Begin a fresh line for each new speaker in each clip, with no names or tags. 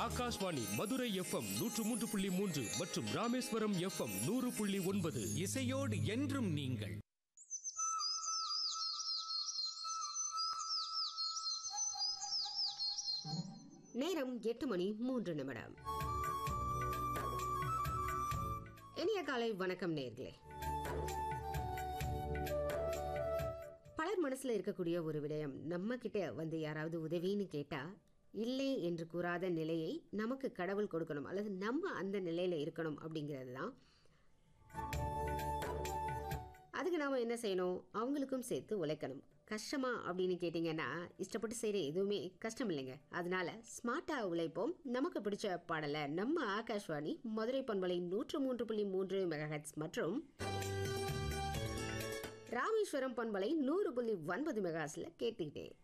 Akashvani Madurai FM நூற்று மூன்று புள்ளி மூன்று மற்றும் ராமேஸ்வரம் எஃப்எம் நூறு புள்ளி ஒன்பது
இசையோடு என்றும் நீங்கள்
நேரம் எட்டு மணி மூன்று நிமிடம் இனிய காலை வணக்கம் நேர்களே பலர் மனசுல இருக்கக்கூடிய ஒரு விடயம் நம்ம கிட்ட வந்து யாராவது உதவின்னு கேட்டா இல்லை என்று கூறாத நிலையை நமக்கு கடவுள் கொடுக்கணும் அல்லது நம்ம அந்த நிலையில இருக்கணும் அப்படிங்கிறது தான் அதுக்கு நாம என்ன செய்யணும் அவங்களுக்கும் சேர்த்து உழைக்கணும் கஷ்டமா அப்படின்னு கேட்டிங்கன்னா இஷ்டப்பட்டு செய்கிற எதுவுமே கஷ்டம் இல்லைங்க அதனால ஸ்மார்ட்டாக உழைப்போம் நமக்கு பிடிச்ச பாடலை நம்ம ஆகாஷ்வாணி மதுரை பண்பலை நூற்று மூன்று புள்ளி மூன்று மெகாஹெட்ஸ் மற்றும் ராமேஸ்வரம் பண்பலை நூறு புள்ளி ஒன்பது மெகாஸில் கேட்டுக்கிட்டேன்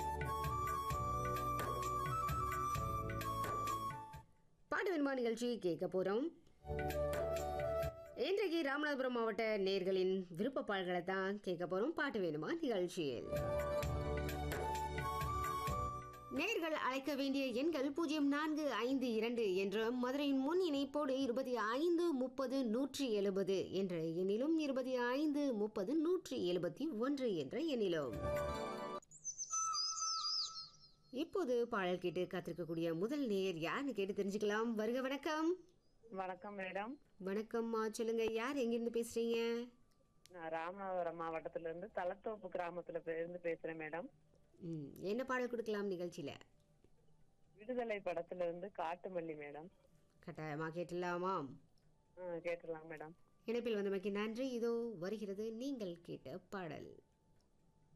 பாட்டு வெண்மா நிகழ்ச்சி கேட்க போகிறோம் இன்றைக்கு ராமநாதபுரம் மாவட்ட நேர்களின் விருப்ப பாடல்களை தான் கேட்க போறோம் பாட்டு வேணுமா நிகழ்ச்சியில் நேர்கள் அழைக்க வேண்டிய எண்கள் பூஜ்ஜியம் நான்கு ஐந்து இரண்டு என்ற மதுரையின் முன் இணைப்போடு இருபத்தி ஐந்து முப்பது நூற்றி எழுபது என்ற எண்ணிலும் இருபத்தி ஐந்து முப்பது நூற்றி எழுபத்தி ஒன்று என்ற எண்ணிலும் இப்போது பாடல் கேட்டு காத்திருக்கக்கூடிய முதல் நேர் யாருன்னு கேட்டு தெரிஞ்சுக்கலாம் வருக வணக்கம்
வணக்கம் மேடம்
வணக்கம்மா சொல்லுங்க யார் எங்கிருந்து பேசுறீங்க
நான் ராமநாதபுரம் மாவட்டத்துல இருந்து தலத்தோப்பு கிராமத்துல பே- இருந்து பேசுறேன் மேடம்
ம் என்ன பாடல் கொடுக்கலாம் நிகழ்ச்சியில
விடுதலை படத்துல இருந்து காட்டுமல்லி மேடம்
கட்டாயமா கேட்டலாமாம்
ஆ, கேட்டுடலாம் மேடம்
இணைப்பில் வந்தமைக்கு நன்றி இதோ வருகிறது நீங்கள் கேட்ட பாடல்